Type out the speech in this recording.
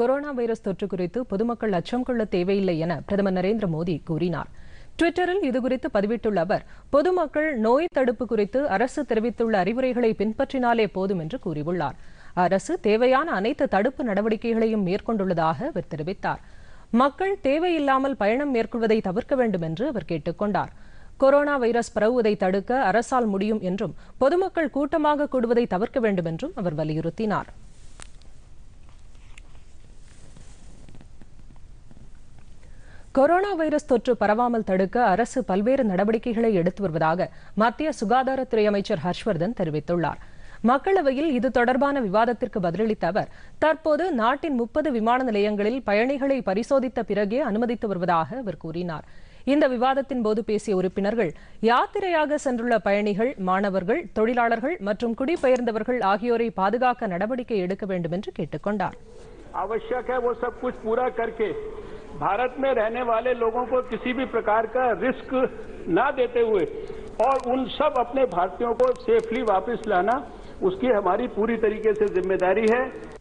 corona virus தொற்று குறித்து பொதுமக்கள் அச்சம் கொள்ள தேவையில்லை என பிரதமர் நரேந்திர மோடி கூறினார் டுவிட்டரில் இதுகுறித்து பதிவிட்டுள்ள அவர் பொதுமக்கள் நோய் தடுப்பு குறித்து அரசு தெரிவித்துள்ள அறிவுரைகளை பின்பற்றினாலே போதும் என்று கூறியுள்ளார் அரசு தேவையான அனைத்து தடுப்பு நடவடிக்கைகளையும் மேற்கொண்டுள்ளதாக அவர் தெரிவித்தார் மக்கள் தேவையில்லாமல் பயணம் மேற்கொள்வதை தவிர்க்க வேண்டும் என்று அவர் கேட்டுக் கொண்டார் கொரோனா வைரஸ் பரவுவதை தடுக்க அரசால் முடியும் என்றும் பொதுமக்கள் கூட்டமாக கூடுவதை தவிர்க்க வேண்டும் என்றும் அவர் வலியுறுத்தினார் கொரோனா வைரஸ் தொற்று பரவாமல் தடுக்க அரசு பல்வேறு நடவடிக்கைகளை எடுத்து வருவதாக மத்திய சுகாதாரத்துறை அமைச்சர் ஹர்ஷ்வர்தன் தெரிவித்துள்ளார் மக்களவையில் இது தொடர்பான விவாதத்திற்கு பதிலளித்த அவர் தற்போது நாட்டின் முப்பது விமான நிலையங்களில் பயணிகளை பரிசோதித்த பிறகே அனுமதித்து வருவதாக அவர் கூறினார் இந்த விவாதத்தின் போது பேசிய உறுப்பினர்கள் யாத்திரையாக சென்றுள்ள பயணிகள் மாணவர்கள் தொழிலாளர்கள் மற்றும் குடிபெயர்ந்தவர்கள் ஆகியோரை பாதுகாக்க நடவடிக்கை எடுக்க வேண்டும் என்று கேட்டுக் கொண்டார் आवश्यक है वो सब कुछ पूरा करके भारत में रहने वाले लोगों को किसी भी प्रकार का रिस्क ना देते हुए और उन सब अपने भारतीयों को सेफली वापस लाना उसकी हमारी पूरी तरीके से जिम्मेदारी है